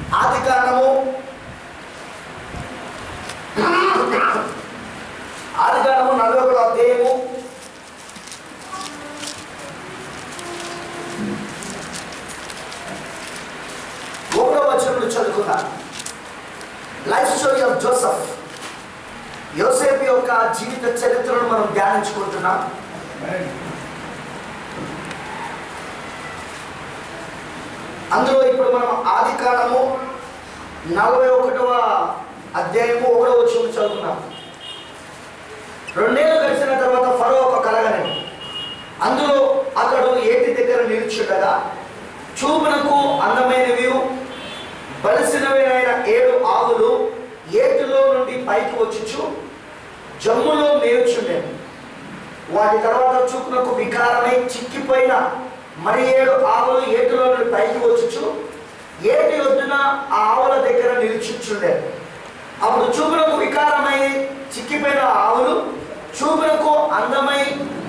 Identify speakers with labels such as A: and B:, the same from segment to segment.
A: ఆది కాండము ఆది కాండము నలభై ఒకటో అధ్యాయము ఒకటో వచనంలో చదువుకున్నాను లైఫ్ స్టోరీ ఆఫ్ జోసఫ్ యోసేపు యొక్క జీవిత చరిత్రను మనం ధ్యానించుకుంటున్నాం అందులో ఇప్పుడు మనం ఆది కాలము నలభై ఒకటవ అధ్యాయము ఒకటో వచ్చి చదువుకున్నాం రెండేళ్ళు గడిచిన తర్వాత ఫరో ఒక కలగని అందులో అతడు ఏటి దగ్గర నిల్చుండగా చూపునకు అందమైనవి బలిసినవైన ఏడు ఆవులు ఏటిలో నుండి పైకి వచ్చుచు జమ్ములో మేల్చుండేవి వాటి తర్వాత చూపునకు వికారమై చిక్కిపోయిన మరి ఏడు ఆవులు ఏటిలో నుండి పైకి వచ్చుచు ఏటి వద్దున ఆ ఆవుల దగ్గర నిలుచుచుండే అప్పుడు చూపునకు వికారమై చిక్కిపోయిన ఆవులు చూపునకు అందమై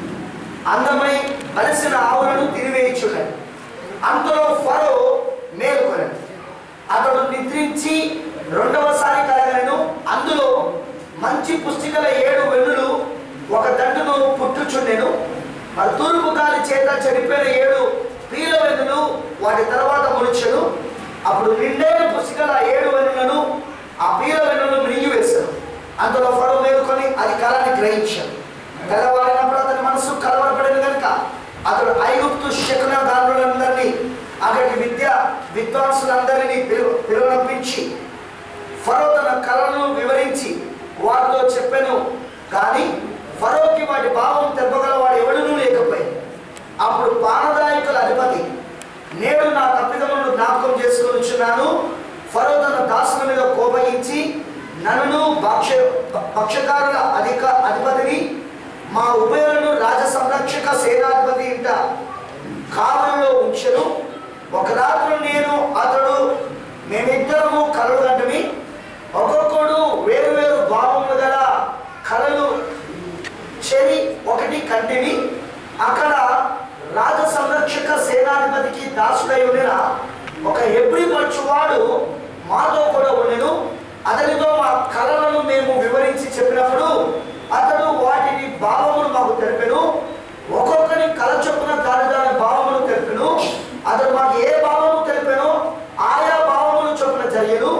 A: అందమై అలసిన ఆవులను తిరివేయించుండే అంతలో ఫరో మేలుకొనడు అతడు నిద్రించి రెండవసారి కలగలను అందులో మంచి పుష్టికల ఏడు వెన్నులు ఒక దండును పుట్టుచుండెను మరి తూర్పు గాలి చేత చెడిపోయిన ఏడు పీల వెన్నులు వాటి తర్వాత ముడిచెను అప్పుడు నిండైన పుష్టికల ఏడు వెన్నులను ఆ పీల వెన్నులు మింగివేశాను అందులో ఫరో మేలుకొని అది కళని గ్రహించాడు తెల్లవారినప్పుడు అతని మనసు కలవరపడింది కనుక అతడు ఐగుప్తు శకున దారులందరినీ అక్కడి విద్య విద్వాంసులందరినీ పిలువ పిలువనంపించి ఫరో తన కళలను వివరించి వారితో చెప్పాను కానీ ఫరోకి వాటి భావం తెప్పగల వాడు ఎవడునూ లేకపోయింది అప్పుడు పానదాయకుల అధిపతి నేడు నా తప్పిదములను జ్ఞాపకం చేసుకొనిచున్నాను ఫరో తన దాసుల మీద కోపగించి నన్ను భక్ష పక్షకారుల అధిక అధిపతిని మా ఉభయులను రాజ సంరక్షక సేనాధిపతి ఇంట కావలిలో ఉంచెను ఒక రాత్రి నేను అతడు మేమిద్దరము కలలు గంటమి ఒక్కొక్కడు వేరు వేరు భావములు గల కళలు చెరి ఒకటి కంటివి అక్కడ రాజ సంరక్షక సేనాధిపతికి దాసుడై ఉండిన ఒక ఎబ్రి పరచువాడు మాతో కూడా ఉండెను అతనితో మా కళలను మేము వివరించి చెప్పినప్పుడు అతడు వాటిని భావములు మాకు తెలిపెను ఒక్కొక్కరి కళ చొప్పున దాని దాని భావములు తెలిపెను అతడు మాకు ఏ భావము తెలిపెనో ఆయా భావములు చొప్పున జరిగను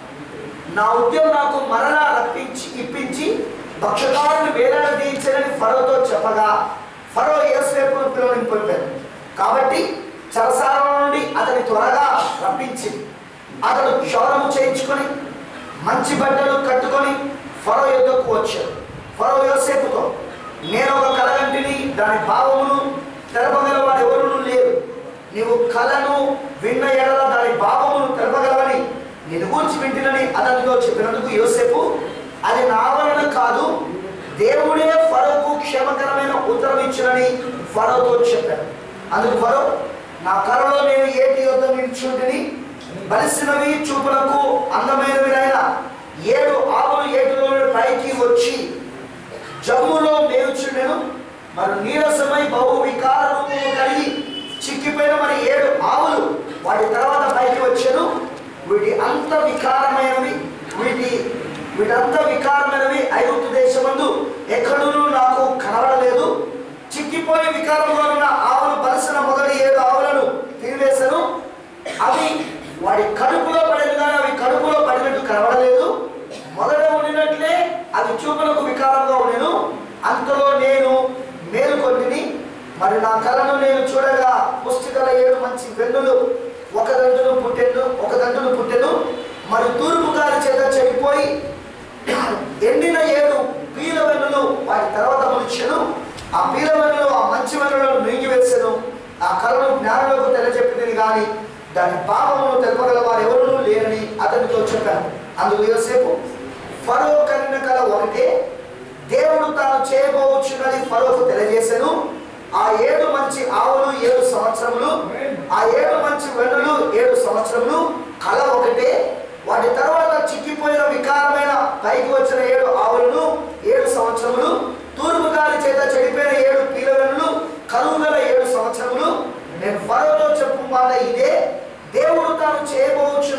A: నా ఉద్యమం నాకు మరలా రప్పించి ఇప్పించి భక్షకారుని వేలాడదీయించనని ఫరోతో చెప్పగా ఫరో యేసేపును పిలువని పంపారు కాబట్టి చరసాల నుండి అతని త్వరగా రప్పించి అతడు క్షౌరము చేయించుకొని మంచి బట్టలు కట్టుకొని ఫరో యుద్ధకు వచ్చాడు ఫరో యోసేపుతో నేను ఒక కలగంటిని దాని భావమును తెలపగల వాడు ఎవరునూ లేరు నీవు కళను విన్న ఎడల దాని భావమును తెలపగలవని నేను గూర్చి వింటినని అతనితో చెప్పినందుకు యోసేపు అది నా వలన కాదు దేవుడే ఫరోకు క్షేమకరమైన ఉత్తరం ఇచ్చినని ఫరోతో చెప్పాను అందుకు ఫరో నా కళలో నేను ఏటి యుద్ధ నిల్చుంటిని బలిసినవి చూపులకు అందమైనవినైన ఏడు ఆవులు ఏటిలో పైకి వచ్చి జమ్ములో మేల్చుండెను మరి నీరసమై బహు వికార రూపము కలిగి చిక్కిపోయిన మరి ఏడు ఆవులు వాటి తర్వాత పైకి వచ్చాను వీటి అంత వికారమైనవి వీటి వీటంత వికారమైనవి ఐగుప్తు దేశమందు ఎక్కడూ నాకు కనబడలేదు చిక్కిపోయి వికారంగా ఉన్న ఆవులు బలిసిన మొదటి ఏడు ఆవులను తిరివేశాను అవి వాడి కడుపులో పడేది కానీ అవి కడుపులో పడినట్టు కనబడలేదు మొదట ఉండినట్లే అవి చూపులకు వికారంగా ఉండేను అంతలో నేను మేలుకొంటిని మరి నా కళను నేను చూడగా పుష్టికల ఏడు మంచి వెన్నులు ఒక దండును పుట్టెను ఒక దండును పుట్టెను మరి తూర్పు గాలి చేత చెడిపోయి ఎండిన ఏడు పీల వెన్నులు వాటి తర్వాత ములిచెను ఆ పీల వెన్నులు ఆ మంచి వెన్నులను మింగివేసెను ఆ కళను జ్ఞానులకు తెలియజెప్పింది కానీ దాని పాపమును తెలపగల వారు ఎవరునూ లేరని అతనితో చెప్పాను అందుకు యోసేపు ఫరో కనిన కళ ఒకటే దేవుడు తాను చేయబోచున్నది ఫరోకు తెలియజేశాను ఆ ఏడు మంచి ఆవులు ఏడు సంవత్సరములు ఆ ఏడు మంచి వెన్నులు ఏడు సంవత్సరములు కళ ఒకటే వాటి తర్వాత చిక్కిపోయిన వికారమైన పైకి వచ్చిన ఏడు ఆవులను ఏడు సంవత్సరములు తూర్పు గాలి చేత చెడిపోయిన ఏడు పీల వెన్నులు కరువు గల ఏడు సంవత్సరములు నేను ఫరోతో చెప్పు మాట ఇదే దేవుడు తాను చేయబోచున్నది ఫరో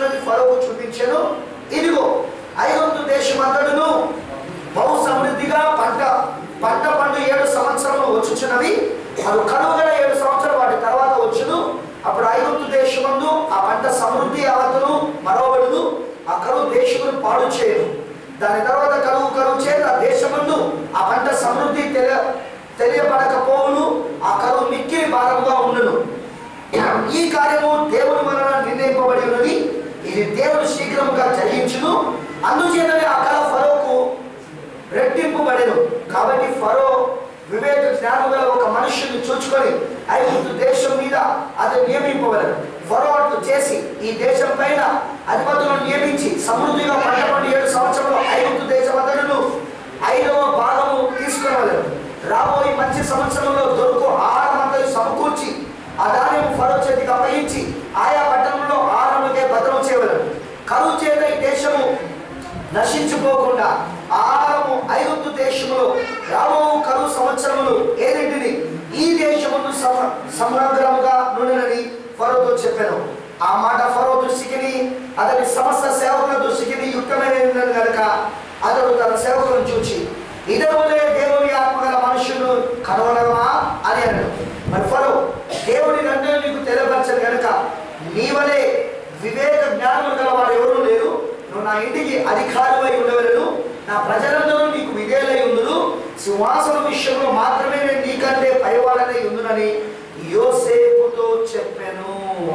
A: ఫరోకు చూపించాను ఇదిగో ఐగుప్తు దేశమంతడును బహు సమృద్ధిగా పంట పంట పండు ఏడు సంవత్సరములు వచ్చుచున్నవి అది కరువుగల ఏడు సంవత్సరాలు వాటి తర్వాత వచ్చును అప్పుడు ఐగుప్తు దేశమందు ఆ పంట సమృద్ధి అవతను మరవబడును ఆ కరువు దేశమును పాడు చేయను దాని తర్వాత కరువు కరువు చేత దేశమందు ఆ పంట సమృద్ధి తెలియ తెలియబడకపోవును ఆ కరువు మిక్కిలి భారముగా ఉండును ఈ కార్యము దేవుని వలన నిర్ణయింపబడి ఉన్నది ఇది దేవుడు శీఘ్రముగా జరిగించును అందుచేతనే ఆ కళ ఫరోకు రెట్టింపబడెను కాబట్టి ఫరో వివేక జ్ఞానం గల ఒక మనుషుని చూచుకొని ఐగుప్తు దేశం మీద అతను నియమింపవలను ఫరో అట్లు చేసి ఈ దేశం పైన అధిపతులను నియమించి సమృద్ధిగా పంట పండి ఏడు సంవత్సరంలో ఐగుప్తు దేశం అంతటను ఐదవ భాగము తీసుకునవలను రాబోయే మంచి సంవత్సరంలో దొరుకు ఆహారం అంతా సమకూర్చి ఆ ధాన్యము ఫరో చేతికి అప్పగించి ఆయా పట్టణంలో ఆహారముకే భద్రం చేయవలను కరువు చేత ఈ దేశము నశించిపోకుండా ఆహారము ఐగుప్తు దేశములో రాబో కరువు సంవత్సరములు ఏడింటిని ఈ దేశమును సమ సమగ్రముగా నుండినని ఫరోతో చెప్పాను ఆ మాట ఫరో దృష్టికి అతని సమస్త సేవకుల దృష్టికి యుక్తమైన కనుక అతడు తన సేవకులను చూచి ఇదరులే దేవుని ఆత్మగల మనుషులు కనుగొనగమా అని అన్నాడు మరి ఫరో దేవుని నందు నీకు తెలియపరచను కనుక నీవలే వివేక జ్ఞానము గల వారు ఎవరు లేరు నువ్వు నా ఇంటికి అధికారివై ఉండవలను నా ప్రజలందరూ నీకు విధేయులై ఉందును సింహాసనం విషయంలో మాత్రమే నేను నీకంటే పైవాడనై ఉందునని యోసేపుతో చెప్పాను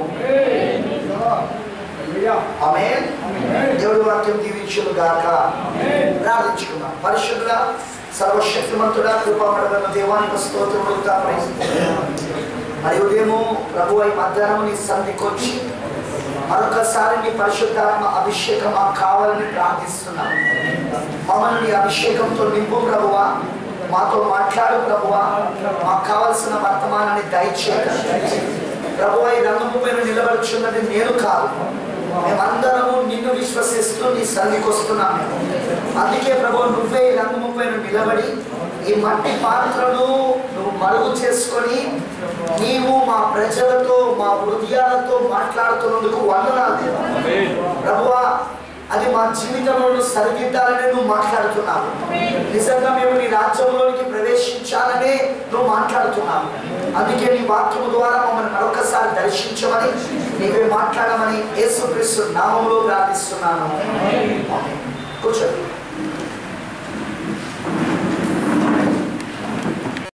A: ఆమె దేవుడి వాక్యం దీవించును గాక ప్రార్థించుకుందాం పరిశుద్ధ సర్వశక్తిమంతుడా కృపామడగల దేవానికి స్తోత్రములు తాపై మరి ఉదయము ప్రభు అయి మధ్యాహ్నం నీ సంధికొచ్చి మరొకసారి నీ పరిశుద్ధాత్మ అభిషేకం మాకు కావాలని ప్రార్థిస్తున్నాం మమ్మల్ని నీ అభిషేకంతో నింపు ప్రభువా మాతో మాట్లాడు ప్రభువా మాకు కావలసిన వర్తమానాన్ని దయచేయండి ప్రభు ఈ రంగము పైన నిలబడుచున్నది నేను కాదు మేమందరము నిన్ను విశ్వసిస్తూ నీ సన్నిధికి వస్తున్నాం మేము అందుకే ప్రభు నువ్వే ఈ రంగము పైన నిలబడి ఈ మట్టి పాత్రను నువ్వు మరుగు చేసుకొని నీవు మా ప్రజలతో మా హృదయాలతో మాట్లాడుతున్నందుకు వందనాలు దేవా. ప్రభువా అది మా జీవితంలో సరిదిద్దాలని నువ్వు మాట్లాడుతున్నావు నిజంగా మేము నీ రాజ్యంలోనికి ప్రవేశించాలనే నువ్వు మాట్లాడుతున్నావు అందుకే నీ వాక్యము ద్వారా మమ్మల్ని మరొకసారి దర్శించమని నీవే మాట్లాడమని యేసుక్రీస్తు నామంలో ప్రార్థిస్తున్నాను ఆమేన్. కూర్చోండి